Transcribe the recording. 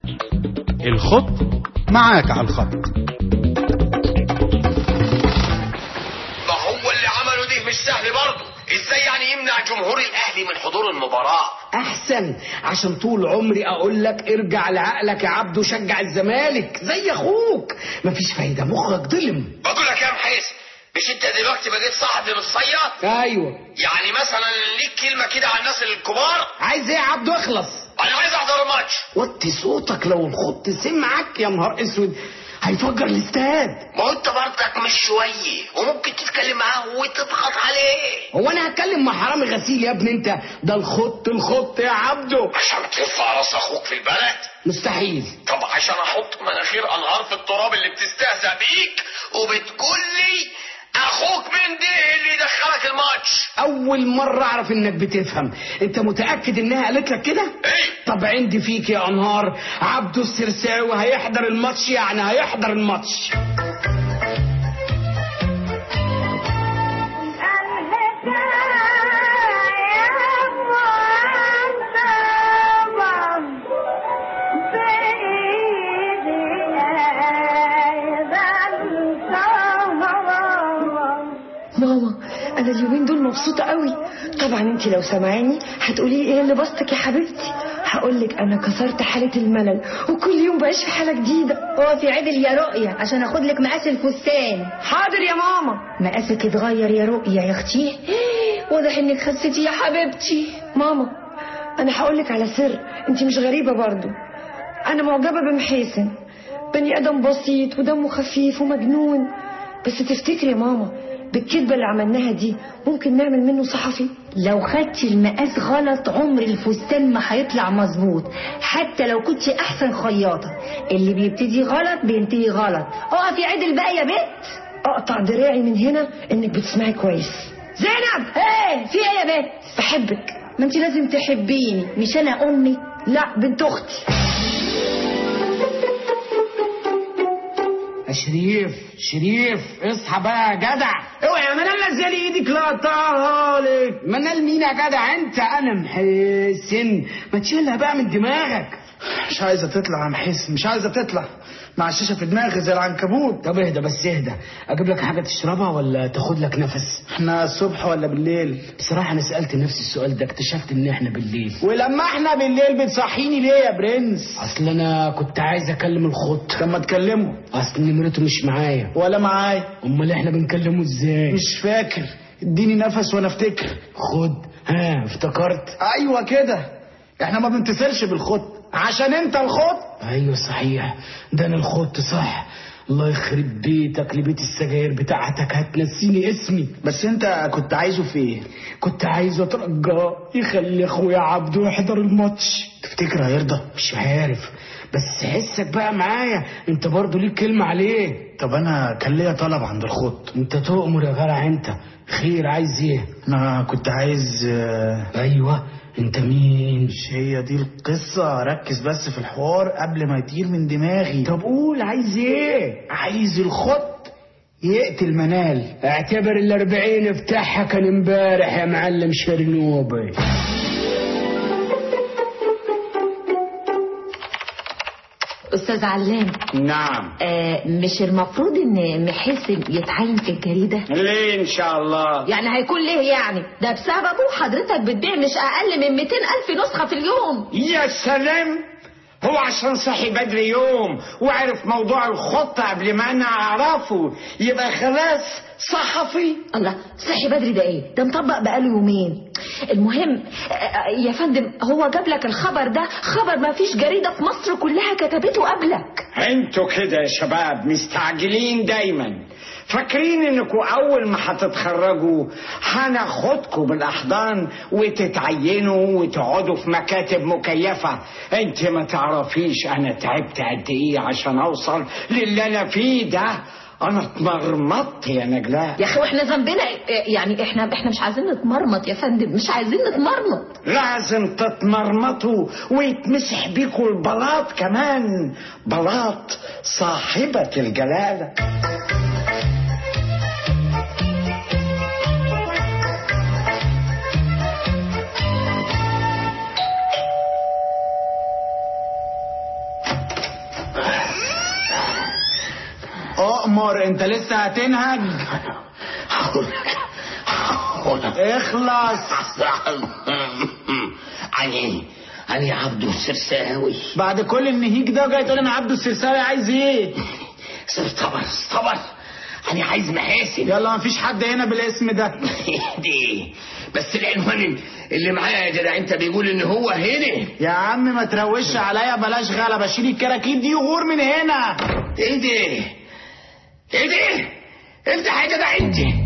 الخط معاك على الخط ما هو اللي عمله ده مش سهل برضه ازاي يعني يمنع جمهور الاهلي من حضور المباراه احسن عشان طول عمري اقول لك ارجع لعقلك يا عبدو شجع الزمالك زي اخوك مفيش فايده مخك ظلم بقول لك يا محيس مش انت دلوقتي بقيت صاحب للصياد ايوه يعني مثلا ليك كلمه كده على الناس الكبار عايز ايه يا عبدو اخلص انا عايز احضر الماتش وطي صوتك لو الخط سمعك يا نهار اسود هيفجر الاستاد ما هو انت برضك مش شويه وممكن تتكلم معاه وتضغط عليه هو انا هتكلم مع حرامي غسيل يا ابني انت ده الخط الخط يا عبدو عشان ترفع راس اخوك في البلد مستحيل طب عشان احط مناخير انهار في التراب اللي بتستهزأ بيك وبتقول لي اخوك من دي اللي يدخلك الماتش اول مرة اعرف انك بتفهم انت متأكد انها قالت لك كده ايه طب عندي فيك يا انهار عبدو السرساوي هيحضر الماتش يعني هيحضر الماتش ماما انا اليومين دول مبسوطه قوي طبعا انت لو سامعاني هتقولي ايه اللي بسطك يا حبيبتي هقول لك انا كسرت حاله الملل وكل يوم بعيش في حاله جديده هو في عدل يا رؤية عشان اخد لك مقاس الفستان حاضر يا ماما مقاسك اتغير يا رؤية يا اختي واضح انك خسيتي يا حبيبتي ماما انا هقول لك على سر انت مش غريبه برضو انا معجبه بمحيسن بني ادم بسيط ودمه خفيف ومجنون بس تفتكري يا ماما بالكذبه اللي عملناها دي ممكن نعمل منه صحفي لو خدتي المقاس غلط عمر الفستان ما هيطلع مظبوط حتى لو كنتي احسن خياطة اللي بيبتدي غلط بينتهي غلط اقفي عدل بقى يا بت اقطع دراعي من هنا انك بتسمعي كويس زينب ايه في ايه يا بت بحبك ما انت لازم تحبيني مش انا امي لا بنت اختي يا شريف شريف اصحى بقى يا جدع اوعى يا منال نزل ايدك لا اقطعها لك منال مين يا جدع انت انا محسن ما تشيلها بقى من دماغك مش عايزه تطلع يا محسن مش عايزه تطلع مع الشاشه في دماغي زي العنكبوت طب اهدى بس اهدى اجيب لك حاجه تشربها ولا تاخد لك نفس احنا الصبح ولا بالليل بصراحه انا سالت نفسي السؤال ده اكتشفت ان احنا بالليل ولما احنا بالليل بتصحيني ليه يا برنس اصل انا كنت عايز اكلم الخط طب ما تكلمه اصل نمرته مش معايا ولا معايا امال احنا بنكلمه ازاي مش فاكر اديني نفس وانا افتكر خد ها افتكرت ايوه كده احنا ما بنتصلش بالخط عشان انت الخط ايوه صحيح ده انا الخط صح الله يخرب بيتك لبيت السجاير بتاعتك هتنسيني اسمي بس انت كنت عايزه في ايه كنت عايز اترجاه يخلي اخويا عبده يحضر الماتش تفتكر هيرضى مش عارف بس حسك بقى معايا انت برضو ليك كلمة عليه طب انا كان ليا طلب عند الخط انت تؤمر يا جدع انت خير عايز ايه انا كنت عايز آه، ايوه انت مين مش هي دي القصة ركز بس في الحوار قبل ما يطير من دماغي طب قول عايز ايه عايز الخط يقتل منال اعتبر الاربعين بتاعها كان امبارح يا معلم شرنوبي استاذ علام نعم آه مش المفروض ان محسن يتعين في الجريده ليه ان شاء الله يعني هيكون ليه يعني ده بسببه حضرتك بتبيع مش اقل من 200 الف نسخه في اليوم يا سلام هو عشان صحي بدري يوم وعرف موضوع الخطة قبل ما انا اعرفه يبقى خلاص صحفي الله صحي بدري ده ايه ده مطبق بقاله يومين المهم آه، يا فندم هو جاب لك الخبر ده خبر ما فيش جريده في مصر كلها كتبته قبلك انتوا كده يا شباب مستعجلين دايما فاكرين انكم اول ما هتتخرجوا هناخدكم بالاحضان وتتعينوا وتقعدوا في مكاتب مكيفة انت ما تعرفيش انا تعبت قد ايه عشان اوصل للي انا فيه ده انا اتمرمطت يا نجلاء يا اخي واحنا ذنبنا إيه؟ يعني احنا احنا مش عايزين نتمرمط يا فندم مش عايزين نتمرمط لازم تتمرمطوا ويتمسح بيكوا البلاط كمان بلاط صاحبة الجلالة اؤمر انت لسه هتنهج هقول لك هقول لك اخلص أني أني عبد السرساوي بعد كل النهيج ده جاي تقول انا عبد السرساوي عايز ايه استبر استبر أنا عايز محاسن يلا مفيش حد هنا بالاسم ده دي بس العنوان اللي معايا يا جدع انت بيقول ان هو هنا يا عم ما تروش عليا بلاش غلبة شيل الكراكيب دي وغور من هنا ايه ده ايه ده افتح يا جدع انت